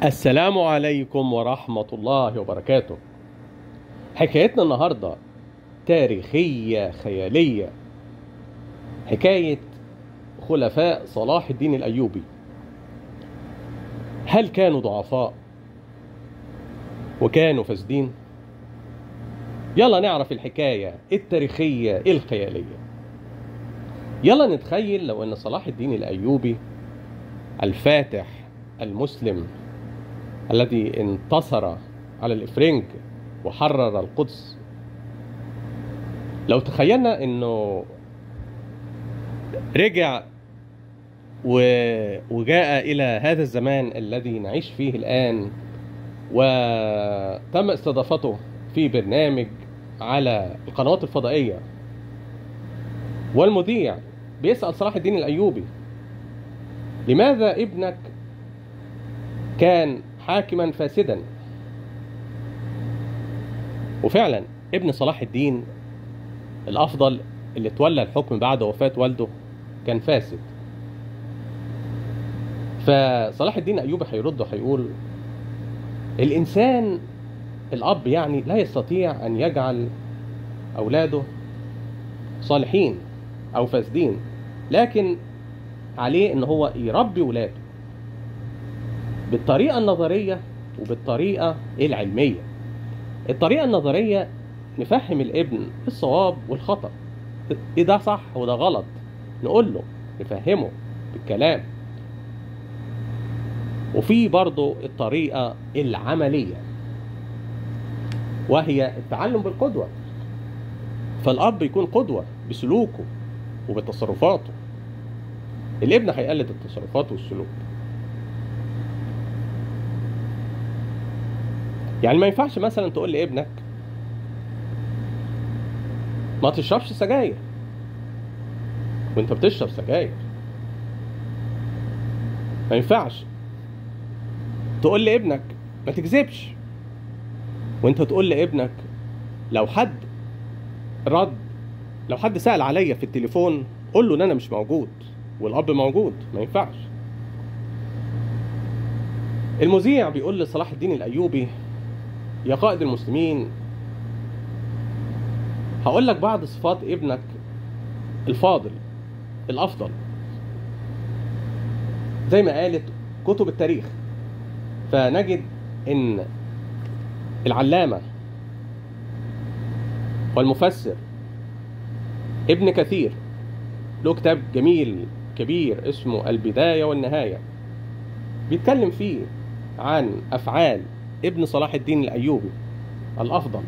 السلام عليكم ورحمة الله وبركاته حكايتنا النهاردة تاريخية خيالية حكاية خلفاء صلاح الدين الأيوبي هل كانوا ضعفاء وكانوا فاسدين يلا نعرف الحكاية التاريخية الخيالية يلا نتخيل لو أن صلاح الدين الأيوبي الفاتح المسلم الذي انتصر على الإفرنج وحرر القدس لو تخيلنا انه رجع و... وجاء الى هذا الزمان الذي نعيش فيه الان وتم استضافته في برنامج على القنوات الفضائيه والمذيع بيسال صلاح الدين الايوبي لماذا ابنك كان حاكما فاسدا وفعلا ابن صلاح الدين الافضل اللي تولى الحكم بعد وفاه والده كان فاسد فصلاح الدين ايوبي هيرد وهيقول الانسان الاب يعني لا يستطيع ان يجعل اولاده صالحين او فاسدين لكن عليه ان هو يربي ولاده بالطريقه النظريه وبالطريقه العلميه الطريقه النظريه نفهم الابن الصواب والخطا ايه ده صح وده غلط نقول له نفهمه بالكلام وفي برضه الطريقه العمليه وهي التعلم بالقدوه فالاب يكون قدوه بسلوكه وبتصرفاته الابن هيقلد التصرفات والسلوك يعني ما ينفعش مثلا تقول لابنك ما تشربش سجاير وانت بتشرب سجاير ما ينفعش تقول لابنك ما تكذبش وانت تقول لابنك لو حد رد لو حد سأل عليا في التليفون قول له ان انا مش موجود والاب موجود ما ينفعش المذيع بيقول لصلاح الدين الايوبي يا قائد المسلمين هقول لك بعض صفات ابنك الفاضل الافضل زي ما قالت كتب التاريخ فنجد ان العلامه والمفسر ابن كثير له كتاب جميل كبير اسمه البدايه والنهايه بيتكلم فيه عن افعال ابن صلاح الدين الايوبي الافضل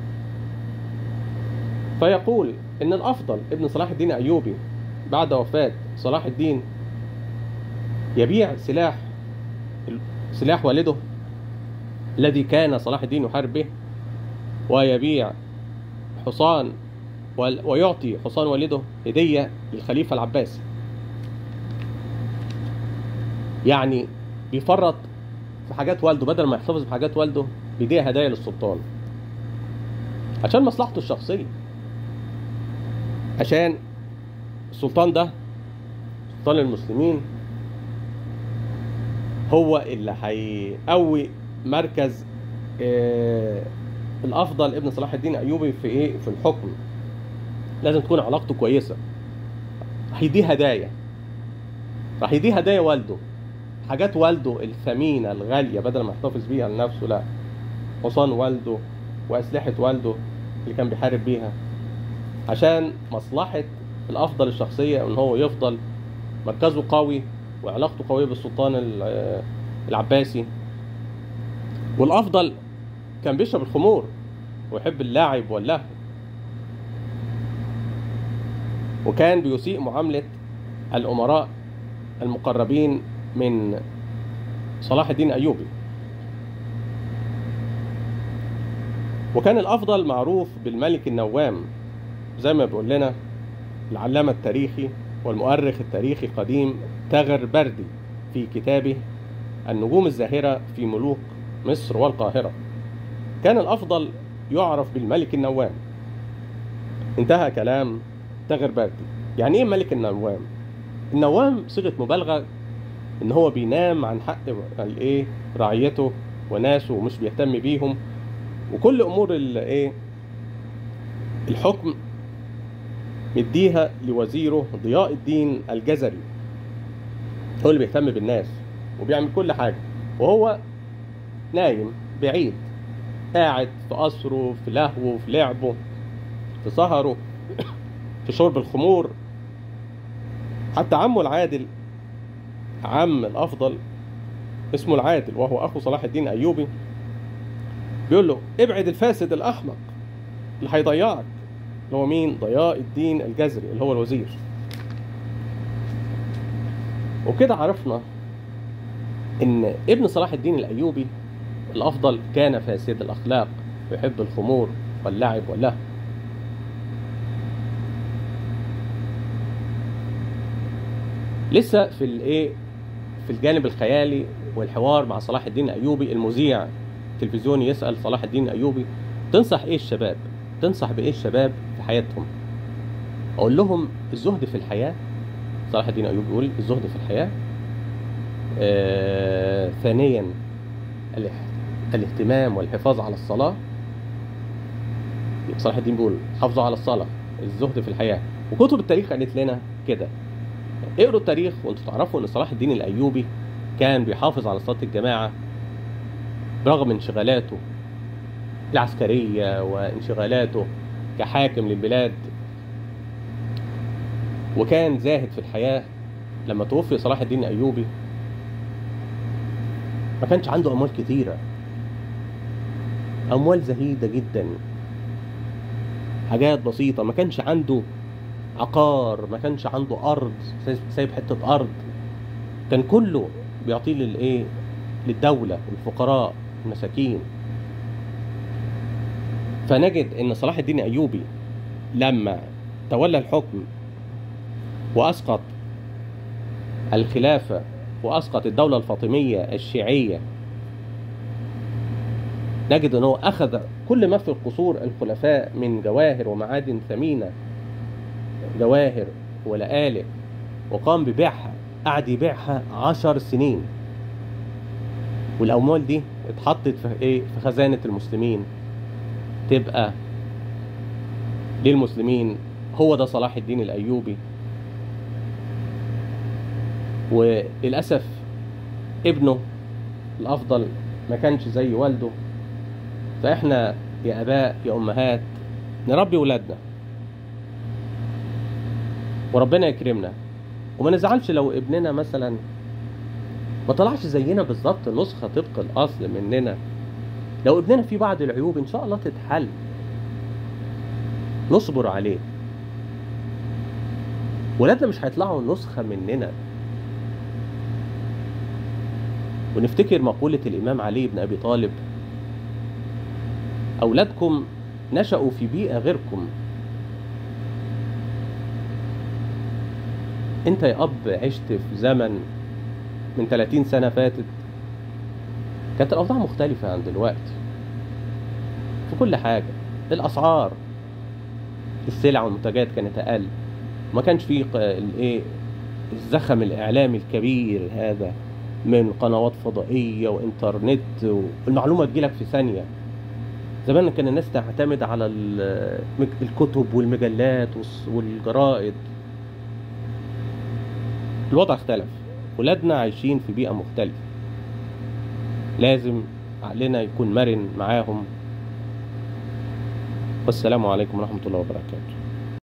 فيقول ان الافضل ابن صلاح الدين الايوبي بعد وفاه صلاح الدين يبيع سلاح سلاح والده الذي كان صلاح الدين يحارب به ويبيع حصان ويعطي حصان والده هديه للخليفه العباسي يعني بيفرط في حاجات والده بدل ما يحتفظ بحاجات والده بيديها هدايا للسلطان عشان مصلحته الشخصيه عشان السلطان ده سلطان المسلمين هو اللي هيقوي مركز آه الافضل ابن صلاح الدين ايوبي في ايه في الحكم لازم تكون علاقته كويسه هيديه هدايا راح يديه هدايا والده حاجات والده الثمينة الغالية بدل ما يحتفظ بيها لنفسه لا حصان والده وأسلحة والده اللي كان بيحارب بيها عشان مصلحة الأفضل الشخصية إن هو يفضل مركزه قوي وعلاقته قوية بالسلطان العباسي والأفضل كان بيشرب الخمور ويحب اللعب واللهو وكان بيسيء معاملة الأمراء المقربين من صلاح الدين ايوبي وكان الافضل معروف بالملك النوام زي ما بيقول لنا العلامه التاريخي والمؤرخ التاريخي القديم تغر بردي في كتابه النجوم الزاهره في ملوك مصر والقاهره كان الافضل يعرف بالملك النوام انتهى كلام تغر بردي يعني ايه ملك النوام النوام صيغه مبالغه ان هو بينام عن حق الايه رعيته وناسه ومش بيهتم بيهم وكل امور الايه الحكم مديها لوزيره ضياء الدين الجزري هو اللي بيهتم بالناس وبيعمل كل حاجه وهو نايم بعيد قاعد في قصره في لهوه في لعبه في سهره في شرب الخمور حتى عمه العادل عم الافضل اسمه العادل وهو اخو صلاح الدين ايوبي بيقول له ابعد الفاسد الاحمق اللي هيضيعك اللي هو مين ضياء الدين الجزري اللي هو الوزير وكده عرفنا ان ابن صلاح الدين الايوبي الافضل كان فاسد الاخلاق ويحب الخمور واللعب واللهو لسه في الايه في الجانب الخيالي والحوار مع صلاح الدين الايوبي المذيع التلفزيوني يسال صلاح الدين الايوبي تنصح ايه الشباب تنصح بايه الشباب في حياتهم اقول لهم الزهد في الحياه صلاح الدين ايوبي بيقول الزهد في الحياه آه ثانيا الاح- الاهتمام والحفاظ على الصلاه صلاح الدين بيقول حافظوا على الصلاه الزهد في الحياه وكتب التاريخ قالت لنا كده اقروا التاريخ وانتوا تعرفوا ان صلاح الدين الايوبي كان بيحافظ على صلاه الجماعه برغم انشغالاته العسكريه وانشغالاته كحاكم للبلاد وكان زاهد في الحياه لما توفي صلاح الدين الايوبي ما كانش عنده اموال كتيره اموال زهيده جدا حاجات بسيطه ما كانش عنده عقار ما كانش عنده ارض سايب- سايب حته ارض كان كله بيعطيه للايه للدوله والفقراء المساكين فنجد ان صلاح الدين ايوبي لما تولى الحكم واسقط الخلافه واسقط الدوله الفاطميه الشيعيه نجد ان هو اخذ كل ما في القصور الخلفاء من جواهر ومعادن ثمينه جواهر ولآلئ وقام ببيعها قعد يبيعها عشر سنين والأموال دي اتحطت في ايه في خزانة المسلمين تبقى للمسلمين هو ده صلاح الدين الأيوبي وللأسف ابنه الأفضل ما كانش زي والده فإحنا يا آباء يا أمهات نربي ولادنا وربنا يكرمنا وما نزعلش لو ابننا مثلا ما طلعش زينا بالظبط نسخة طبق الأصل مننا لو ابننا فيه بعض العيوب إن شاء الله تتحل نصبر عليه ولادنا مش هيطلعوا نسخة مننا ونفتكر مقولة الإمام علي بن أبي طالب أولادكم نشأوا في بيئة غيركم انت يا اب عشت في زمن من 30 سنة فاتت كانت الأوضاع مختلفة عن دلوقتي في كل حاجة الأسعار السلع والمنتجات كانت أقل ما كانش فيه ق- الايه الزخم الإعلامي الكبير هذا من قنوات فضائية وإنترنت والمعلومة تجيلك في ثانية زمان كان الناس تعتمد على ال- الكتب والمجلات والس- والجرائد الوضع اختلف ولادنا عايشين في بيئة مختلفة لازم عقلنا يكون مرن معاهم والسلام عليكم ورحمة الله وبركاته